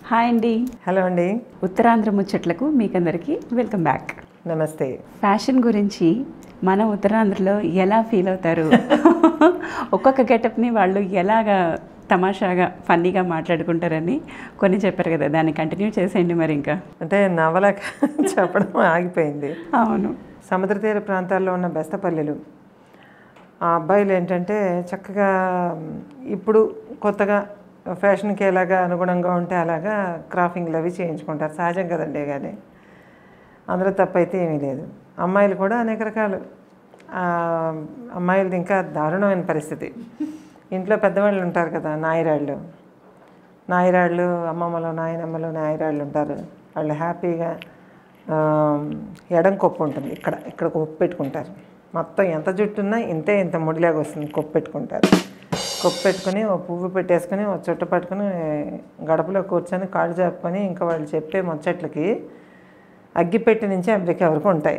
Hi అండి hello అండి ఉత్తరాంధ్ర ముచ్చట్లకు మీకందరికీ వెల్కమ్ బ్యాక్ నమస్తే ఫ్యాషన్ గురించి మన ఉత్తరాంధ్రలో ఎలా ఫీల్ అవుతారు ఒక్కొక్క గెటప్ని వాళ్ళు ఎలాగా తమాషాగా ఫన్నీగా మాట్లాడుకుంటారని కొన్ని చెప్పారు కదా దాన్ని కంటిన్యూ చేసేయండి మరి ఇంకా అంటే నవల చెప్పడం ఆగిపోయింది అవును సముద్ర తీర ప్రాంతాల్లో ఉన్న బెస్తపల్లెలు ఆ అబ్బాయిలు ఏంటంటే చక్కగా ఇప్పుడు కొత్తగా ఫ్యాషన్కి ఎలాగా అనుగుణంగా ఉంటే అలాగా క్రాఫింగ్లు అవి చేయించుకుంటారు సహజం కదండి కానీ అందులో తప్పైతే ఏమీ లేదు అమ్మాయిలు కూడా అనేక రకాలు ఆ, అమ్మాయిలది ఇంకా దారుణమైన పరిస్థితి ఇంట్లో పెద్దవాళ్ళు ఉంటారు కదా నాయరాళ్ళు నాయరాళ్ళు అమ్మమ్మలు నాయనమ్మలు నాయరాళ్ళు ఉంటారు వాళ్ళు హ్యాపీగా ఆ, ఎడం కొప్పు ఉంటుంది ఇక్కడ ఇక్కడ కొప్పు పెట్టుకుంటారు మొత్తం ఎంత జుట్టు ఉన్నా ఇంతే ఇంత ముడిలాగా వస్తుంది కొప్పు పెట్టుకుంటారు కొప్పు పెట్టుకుని ఓ పువ్వు పెట్టేసుకుని ఓ చుట్ట పట్టుకుని గడపలో కూర్చొని కాళ్ళు చాపుకొని ఇంకా వాళ్ళు చెప్పే ముచ్చట్లకి అగ్గిపెట్టి నుంచి అమెరికా వరకు ఉంటాయి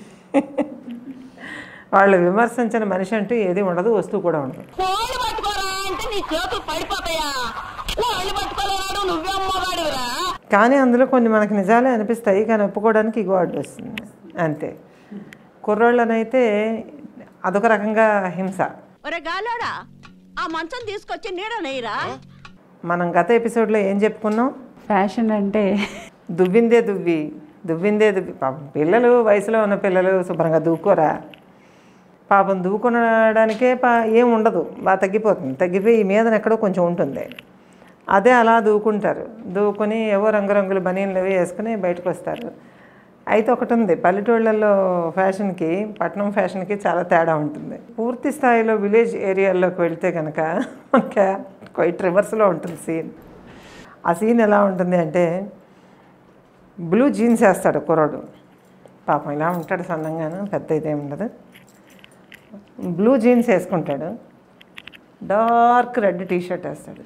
వాళ్ళు విమర్శించిన మనిషి అంటూ ఏది ఉండదు వస్తువు కూడా ఉండదు కోళ్ళు పట్టుకోరా అంటే నీ చేతులు పడిపోతాయా కోళ్ళు పట్టుకోలేనాడు నువ్వే అమ్మగాడురా కానీ అందులో కొన్ని మనకు నిజాలే అనిపిస్తాయి కానీ ఒప్పుకోవడానికి ఇగో అడ్డు వస్తుంది అంతే కుర్రోళ్ళనైతే అదొక రకంగా హింస ఒరే గాలోడా ఆ మంచం తీసుకొచ్చి నీడ నెయ్యరా మనం గత ఎపిసోడ్లో ఏం చెప్పుకున్నాం ఫ్యాషన్ అంటే దువ్విందే దువ్వి దువ్విందే దువ్వి పాపం పిల్లలు వయసులో ఉన్న పిల్లలు శుభ్రంగా దూకోరా పాపం దూకునడానికే పా ఏం ఉండదు బాగా తగ్గిపోతుంది తగ్గిపోయి ఈ మీదన ఎక్కడో కొంచెం ఉంటుంది అదే అలా దూకుంటారు దూకుని ఏవో రంగురంగుల బనీన్లు అవి వేసుకుని బయటకు వస్తారు అయితే ఒకటి ఉంది పల్లెటూళ్ళల్లో ఫ్యాషన్కి పట్టణం ఫ్యాషన్కి చాలా తేడా ఉంటుంది పూర్తి స్థాయిలో విలేజ్ ఏరియాల్లోకి వెళ్తే కనుక మనకి క్వైట్ రివర్స్లో ఉంటుంది సీన్ ఆ సీన్ ఎలా ఉంటుంది అంటే బ్లూ జీన్స్ వేస్తాడు కుర్రాడు పాపం ఇలా ఉంటాడు సన్నంగాను పెద్ద ఇదేం ఉండదు బ్లూ జీన్స్ వేసుకుంటాడు డార్క్ రెడ్ టీ షర్ట్ వేస్తాడు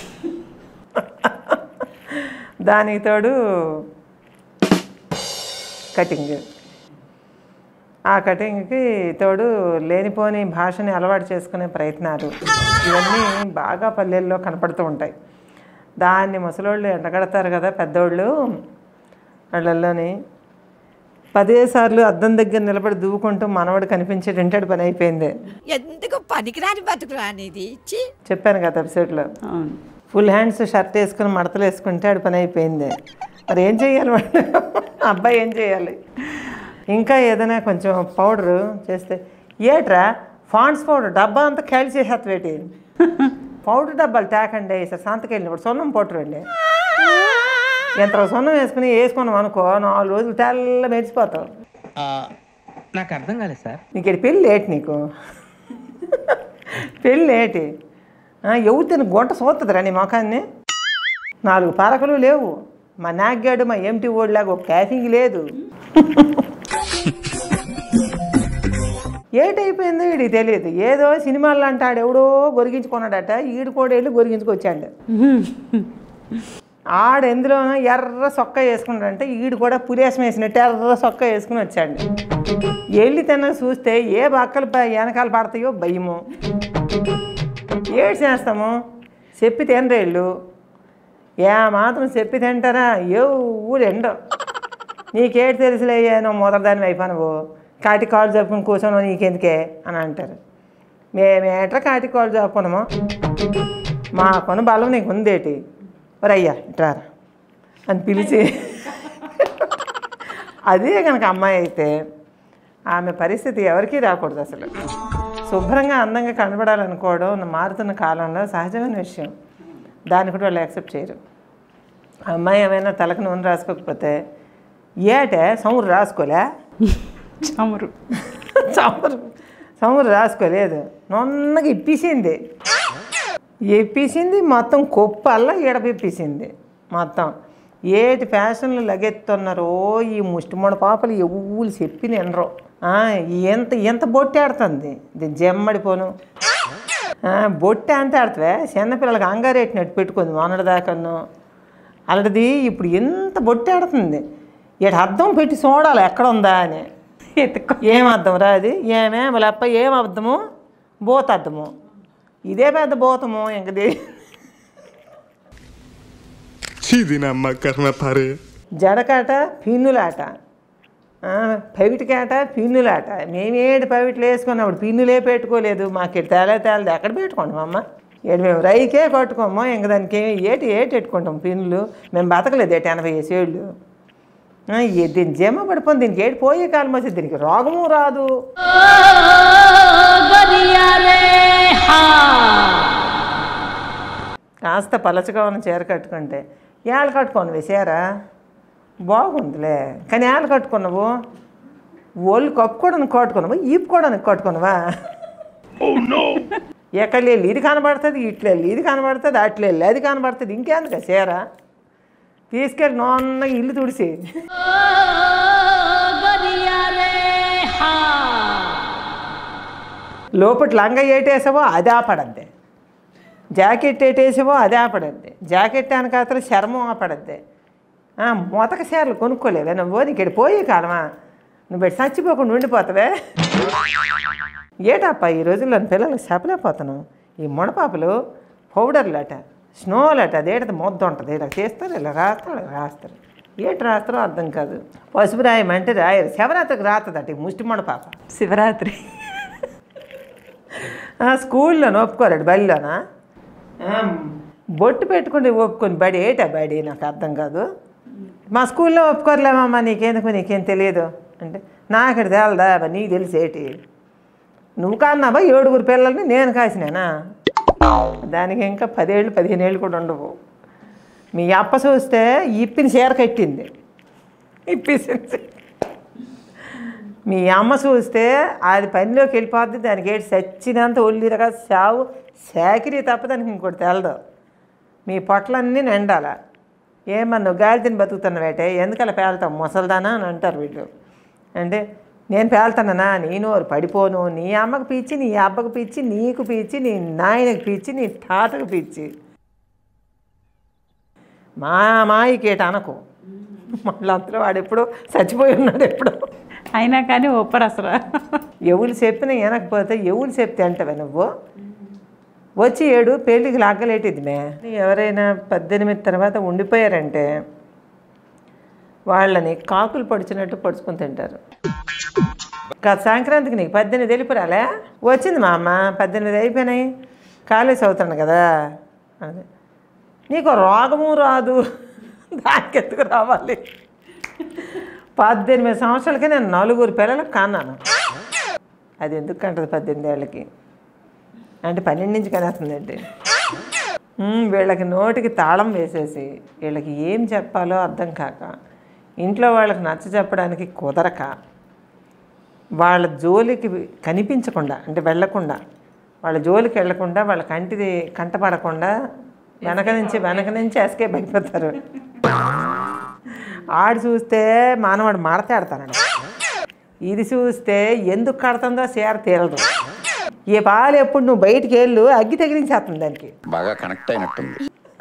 దానికి తోడు కటింగ్ ఆ కటింగ్కి తోడు లేనిపోని భాషని అలవాటు చేసుకునే ప్రయత్నాలు ఇవన్నీ బాగా పల్లెల్లో కనపడుతూ ఉంటాయి దాన్ని ముసలోళ్ళు ఎండగడతారు కదా పెద్దోళ్ళు వాళ్ళల్లోని పదే సార్లు అద్దం దగ్గర నిలబడి దూకుంటూ మనవడు కనిపించేటంటాడు పని అయిపోయింది ఎందుకు పనికిరాని బతుకురా అనేది ఇచ్చి చెప్పాను కదా ఎపిసోడ్లో అవును ఫుల్ హ్యాండ్స్ షర్ట్ వేసుకుని మడతలు వేసుకుంటే ఆడు పని అయిపోయింది మరి ఏం చేయాలి వాడు అబ్బాయి ఏం చేయాలి ఇంకా ఏదైనా కొంచెం పౌడరు చేస్తే ఏట్రా ఫాండ్స్ పౌడర్ డబ్బా అంతా ఖాళీ చేసేస్తా వేటి పౌడర్ డబ్బాలు తేకండి సార్ సంతకి వెళ్ళినప్పుడు సొన్నం పౌడర్ అండి ఎంత సొన్నం వేసుకుని వేసుకున్నాం అనుకో నాలుగు రోజులు తెల్ల మెరిసిపోతావు ఆ, నాకు అర్థం కాలేదు సార్ నీకు ఇక్కడ పెళ్ళి ఏటి నీకు పెళ్ళి ఏటి ఎవరు తిని గుంట సోతుందిరా నీ మొఖాన్ని నాలుగు పరకలు లేవు మా నాగ్గాడు మా ఎంటి ఓడిలాగా ఒక క్యాఫింగ్ లేదు ఏటైపోయిందో వీడికి తెలియదు ఏదో సినిమాల్లో అంటే ఆడు ఎవడో గొరిగించుకున్నాడట ఈడు కూడా వెళ్ళి గొరిగించుకొచ్చాడు ఆడు ఎందులోనో ఎర్ర సొక్క వేసుకున్నాడంటే ఈడు కూడా పురేసం వేసినట్టు ఎర్ర సొక్క వేసుకుని వచ్చాడు వెళ్ళి తిన్న చూస్తే ఏ బక్కలు ప- వెనకాల పడతాయో భయము ఏడు చేస్తాము చెప్పి తినరేళ్ళు ఏ మాత్రం చెప్పి తింటారా ఏ ఊరు ఎండో నీకేటి తెలుసులేయ్యా నువ్వు మొదటిదాన్ని అయిపోయినవు కాటి కాళ్ళు చెప్పుకుని కూర్చోను నీకెందుకే అని అంటారు మేమేట్రా కాటి కాళ్ళు చెప్పుకున్నాము మా కొను బలం నీకు ఉందేటి ఒరయ్యా ఇట్రారా అని పిలిచి అదే కనుక అమ్మాయి అయితే ఆమె పరిస్థితి ఎవరికీ రాకూడదు అసలు శుభ్రంగా అందంగా కనబడాలనుకోవడం మారుతున్న కాలంలో సహజమైన విషయం దాన్ని కూడా వాళ్ళు యాక్సెప్ట్ చేయరు ఆ అమ్మాయి ఏమైనా తలకు నూనె రాసుకోకపోతే ఏటే సమురు రాసుకోలే చమురు చమురు చమురు రాసుకోలేదు నొన్నగా ఇప్పేసింది ఇప్పేసింది మొత్తం కొప్పల్లా ఈడపిప్పేసింది మొత్తం ఏటి ఫ్యాషన్లు లగెత్తున్నారో ఈ ముష్టిమొడ పాపలు ఎవ్వులు చెప్పి నినరు ఎంత ఎంత బొట్టి ఆడుతుంది ఇది జమ్మడిపోను ఆ, బొట్టి అంటే ఆడుతావే చిన్నపిల్లలకి అంగారెట్టినట్టు పెట్టుకుంది మొన్నటి దాకాను అలాంటిది ఇప్పుడు ఎంత బొట్టి ఆడుతుంది ఇటు అద్దం పెట్టి చూడాలి ఎక్కడ ఉందా అని ఎత్తుకో ఏం అర్థం రా అది ఏమే లేప్ప ఏం అర్థము బోత అర్థము ఇదే పెద్ద బోతము ఇంకది ఇది నమ్మ కర్మ పారే జడకాట పిన్నులాట ఆ, పవిటికాట పిన్నులాట మేమేడు పవిట్లు వేసుకున్నప్పుడు పిన్నులే పెట్టుకోలేదు మాకు ఇక్కడ తేలే తేలదు ఎక్కడ పెట్టుకుంటాం అమ్మ ఏడు మేము రైకే కొట్టుకోము ఇంక దానికి ఏమి ఏటి ఏటి పెట్టుకుంటాం పిన్నులు మేము బతకలేదు ఏటి ఎనభై ఏళ్ళు ఆ, ఏ- దీని జమ పడిపోయింది దీనికి ఏడు పోయే కాలం వచ్చింది దీనికి రోగము రాదు కాస్త పలచగా ఉన్న చీర కట్టుకుంటే ఏళ్ళు కట్టుకోను చీర బాగుందిలే కానీ ఏళ్ళు కట్టుకున్నావు ఒళ్ళు కప్పుకోవడానికి కట్టుకున్నావా ఈపుకోవడానికి కట్టుకున్నావా ఎక్కడ వెళ్ళి ఇది కనబడుతుంది ఇట్లా వెళ్ళి ఇది కనబడుతుంది అట్లా వెళ్ళి అది కనబడుతుంది ఇంకేందుక చీర తీసుకెళ్ళి నోన్నగా ఇల్లు తుడిసి లోపల లంగ ఏటేసావో అది ఆపడద్దే జాకెట్ ఏటేసావో అది ఆపడద్దే జాకెట్ వెనకాతల చర్మం ఆపడద్దే ఆ, మొతక చీరలు కొనుక్కోలేవే నువ్వు నీకు ఇక్కడ పోయే కాలమా నువ్వు పెట్టి చచ్చిపోకుండా ఉండిపోతావే ఏటప్ప ఈ రోజుల్లో పిల్లలకు చెప్పలేకపోతున్నావు ఈ ముడపాపలు పౌడర్లు అట స్నోలు అట అదేటది మొద్ద ఉంటుంది ఇలా చేస్తారు ఇలా రాస్తారు ఇలా రాస్తారు ఏటి రాస్తారో అర్థం కాదు పసుపు రాయమంటే రాయరు శివరాత్రికి రాస్తుందట ఈ ముష్టి ముడపాప శివరాత్రి ఆ, స్కూల్లోనే ఒప్పుకోరాడు బడిలోనా ఆ, బొట్టు పెట్టుకుని ఒప్పుకొని బడి ఏటా బడి నాకు అర్థం కాదు మా స్కూల్లో ఒప్పుకోరలేమమ్మా నీకెందుకు నీకేం తెలియదు అంటే నాకటి తేలదా అబ్బా, నీకు తెలిసి ఏంటి నువ్వు కాన్నావా ఏడుగురు పిల్లల్ని నేను కాసినానా దానికి ఇంకా పదేళ్ళు పదిహేను ఏళ్ళు కూడా ఉండవు మీ అప్ప చూస్తే ఇప్పిన చీర కట్టింది ఇప్పేసింది మీ అమ్మ చూస్తే అది పనిలోకి వెళ్ళిపోద్ది దానికి ఏంటి చచ్చినంత ఒళ్ళిరగా సావు సేకిరి తప్ప దానికి ఇంకోటి తెలదు మీ పొట్లన్నీ నిండాల ఏమన్నా నువ్వు గాలి తిని బతుకుతున్నావేటే ఎందుకలా పేలుతావు ముసల్దానా అని అంటారు వీళ్ళు అంటే నేను పేలుతానా నీ నోరు పడిపోను నీ అమ్మకు పిచ్చి నీ అబ్బకు పిచ్చి నీకు పిచ్చి నీ నాయనకు పిచ్చి నీ తాతకు పిచ్చి మా మాయికేట అనకు మళ్ళీ అంతలో వాడు ఎప్పుడో చచ్చిపోయి ఉన్నాడు ఎప్పుడో అయినా కానీ ఒప్పరు అసలు ఎవరు చెప్పినా వినకపోతే ఎవరు చెప్తే అంటవే నువ్వు వచ్చి ఏడు పెళ్ళికి లాగలేటిది మే ఎవరైనా పద్దెనిమిది తర్వాత ఉండిపోయారంటే వాళ్ళని కాకులు పొడిచినట్టు పొడుచుకుని తింటారు గత సంక్రాంతికి నీకు పద్దెనిమిది వెళ్ళిపోరాలే వచ్చింది మా అమ్మ పద్దెనిమిది అయిపోయినాయి కాలేజ్ అవుతాను కదా అదే నీకు రోగము రాదు దానికి ఎందుకు రావాలి పద్దెనిమిది సంవత్సరాలకి నేను నలుగురు పిల్లలకు కన్నాను అది ఎందుకు కంటది పద్దెనిమిది ఏళ్ళకి అంటే పన్నెండు నుంచి కనేస్తుందండి ఉమ్, వీళ్ళకి నోటికి తాళం వేసేసి వీళ్ళకి ఏం చెప్పాలో అర్థం కాక ఇంట్లో వాళ్ళకి నచ్చ చెప్పడానికి కుదరక వాళ్ళ జోలికి కనిపించకుండా అంటే వెళ్ళకుండా వాళ్ళ జోలికి వెళ్ళకుండా వాళ్ళ కంటిది కంటపడకుండా వెనక నుంచి వెనక నుంచి ఎస్కేప్ అయిపోతారు ఆడు చూస్తే మానవాడు మడతాడతాడు ఇది చూస్తే ఎందుకు కడుతుందో చీర తీరదు ఈ పాలు ఎప్పుడు నువ్వు బయటికి వెళ్ళు అగ్గి తగిలించేస్తుంది దానికి బాగా కనెక్ట్ అయినట్టుంది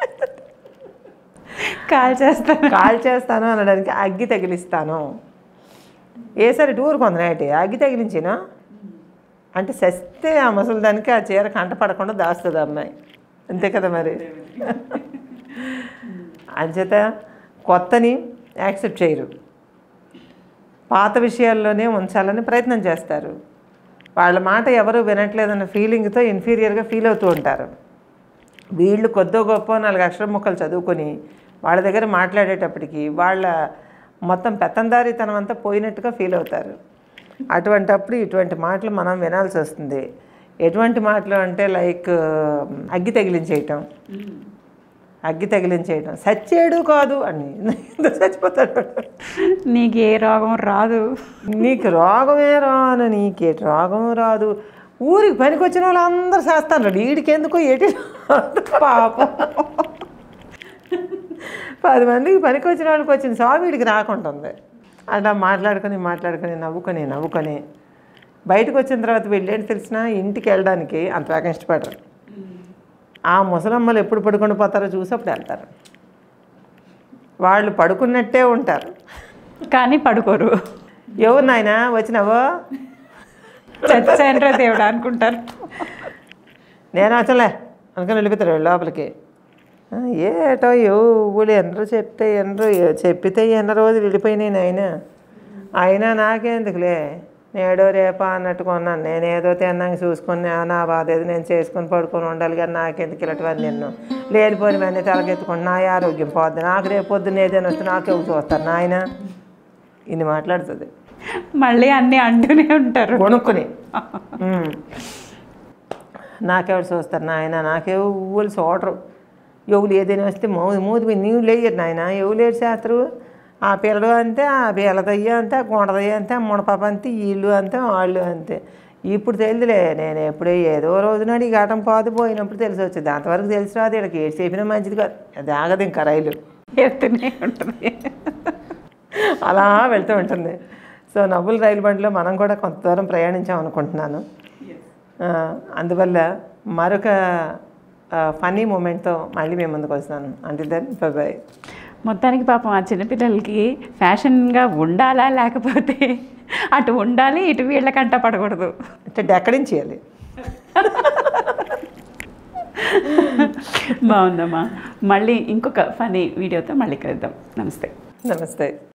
కాల్ చేస్తాను కాల్ చేస్తాను అనడానికి అగ్గి తగిలిస్తాను ఏసరి టూర్ కొందనేటి అగ్గి తగిలించినా అంటే సస్తే ఆ ముసలి దానికి ఆ చీర కంట పడకుండా దాస్తుంది అమ్మాయి అంతే కదా మరి అంచేత కొత్తని యాక్సెప్ట్ చేయరు పాత విషయాల్లోనే ఉంచాలని ప్రయత్నం చేస్తారు వాళ్ళ మాట ఎవరు వినట్లేదన్న ఫీలింగ్తో ఇన్ఫీరియర్గా ఫీల్ అవుతూ ఉంటారు వీళ్ళు కొద్దో గొప్ప నాలుగు అక్షరం ముక్కలు చదువుకొని వాళ్ళ దగ్గర మాట్లాడేటప్పటికి వాళ్ళ మొత్తం పెత్తందారితనం అంతా పోయినట్టుగా ఫీల్ అవుతారు అటువంటప్పుడు ఇటువంటి మాటలు మనం వినాల్సి వస్తుంది ఎటువంటి మాటలు అంటే లైక్ అగ్గి తగిలించేయటం అగ్గి తగిలించేయటం సచ్చేడు కాదు అని ఎందుకు చచ్చిపోతాడు నీకు ఏ రోగం రాదు నీకు రోగమే రాను నీకే రోగం రాదు ఊరికి పనికొచ్చిన వాళ్ళు అందరూ చేస్తాను వీడికి ఎందుకో ఎటి పాపం పది మందికి పనికొచ్చిన వాళ్ళకి వచ్చిన సాగు వీడికి రాకుంటుంది అలా మాట్లాడుకొని మాట్లాడుకొని నవ్వుకొని నవ్వుకొని బయటకు వచ్చిన తర్వాత వీళ్ళేంటి తెలిసిన ఇంటికి వెళ్ళడానికి అంత వేగం ఇష్టపడరు ఆ ముసలమ్మలు ఎప్పుడు పడుకొని పోతారో చూసి అప్పుడు వెళ్తారు వాళ్ళు పడుకున్నట్టే ఉంటారు కానీ పడుకోరు ఎవరు నాయన వచ్చినావో చచ్చానరా దేవుడు అనుకుంటారు నేను వచ్చలే అనుకుని వెళ్ళిపోతారు వీళ్ళు లోపలికి ఆ, ఏటో ఎవరు ఎన్నరో చెప్తే ఎన్నరో చెప్పితే ఎన్న రోజులు వెళ్ళిపోయినాయి నాయన అయినా నాకెందుకులే నేడో రేపా అన్నట్టు కొన్నాను నేను ఏదో తిన్నాక చూసుకొని "ఆ, నా బాధ ఏదో నేను చేసుకొని పడుకొని ఉండాలి కానీ నాకెందుకు ఇలాంటివన్నీ నిన్ను లేనిపోయినవన్నీ తలకెత్తుకొని నా ఆరోగ్యం పోద్ది నాకు రేపు పొద్దున్న ఏదైనా వస్తే నాకు ఎవరు చూస్తారు నాయన ఇన్ని మాట్లాడుతుంది మళ్ళీ అన్నీ అంటూనే ఉంటారు కొనుక్కుని ఉమ్. నాకెవరు చూస్తారు నాయన నాకెవరు ఊళ్ళు చూడరు ఎవరు ఏదైనా వస్తే మూ మూతి మీద నీళ్ళు వేయరు నాయన ఎవరు లేరు చేస్తారు ఆ పిల్లడు అంతే ఆ పిల్లదయ్య అంతే ఆ గుండదయ్య అంతే ఆ మునపాప అంతే వీళ్ళు అంతే వాళ్ళు అంతే ఇప్పుడు తెలియదులే నేను ఎప్పుడే ఏదో రోజునాడు ఈ ఘటం పాదు పోయినప్పుడు తెలిసి వచ్చింది అంతవరకు తెలిసి రాదు వీళ్ళకి ఏడు చెప్పినా మంచిది కాదు అది ఆగదు ఇంకా రైలు ఎత్తునే ఉంటుంది అలా వెళ్తూ ఉంటుంది సో నవ్వుల రైలు బండిలో మనం కూడా కొంత దూరం ప్రయాణించాం అనుకుంటున్నాను ఆ, అందువల్ల మరొక ఫన్నీ మూమెంట్తో మళ్ళీ మేము ముందుకు వస్తున్నాను అంటే దెన్ బాయ్ మొత్తానికి పాపం ఆ చిన్నపిల్లలకి ఫ్యాషన్గా ఉండాలా లేకపోతే అటు ఉండాలి ఇటు వీళ్ళకంట పడకూడదు అంటే డెక్కడించేయాలి బాగుందమ్మా మళ్ళీ ఇంకొక ఫనీ వీడియోతో మళ్ళీ కలుద్దాం నమస్తే నమస్తే